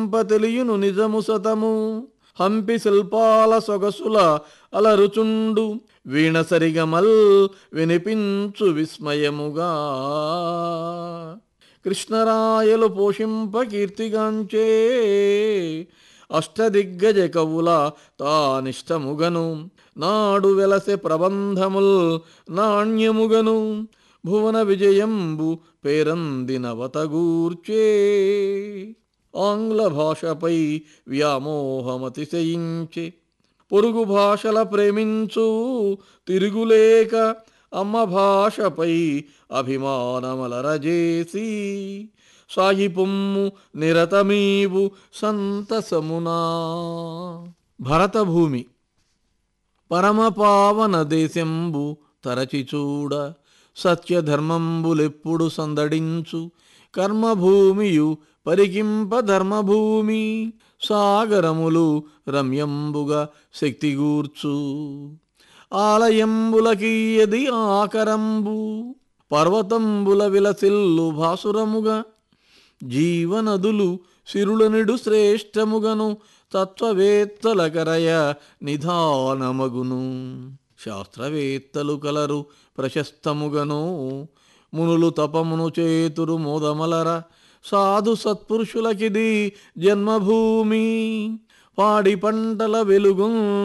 దర్శింప తెలియును నిజము సతము హంపి శిల్పాల సొగసుల అలరుచుండు వీణ సరిగమల్ వినిపించు విస్మయముగా కృష్ణరాయలు పోషింప కీర్తిగాంచే అష్టదిగ్గజ కవుల తానిష్టముగను నాడు వెలసె ప్రబంధముల్ నాణ్యముగను భువన విజయంబు పేరందినవతగూర్చే ఆంగ్ల భాషపై వ్యామోహమతిశయించి పొరుగు భాషల ప్రేమించు తిరుగులేక అమ్మ భాషపై అభిమానమలరజేసి సాయి పొమ్ము నిరతమీవు సంతసమునా భరతభూమి పరమపావన దేశంబు తరచి చూడ సత్యధర్మంబులెప్పుడు సందడించు కర్మభూమియు పరికింప ధర్మభూమి సాగరములు రమ్యంబుగా శక్తిగూర్చు ఆలయంబులకీయది ఆకరంబు పర్వతంబుల విలసిల్లు భాసురముగా జీవనదులు సిరులనిడు శ్రేష్టముగను తత్వవేత్తలకరయ నిధానమగును శాస్త్రవేత్తలు కలరు ప్రశస్తముగను మునులు తపమును చేతురు మోదమలర సాధు సత్పురుషులకిది జన్మభూమి పాడి పంటల వెలుగు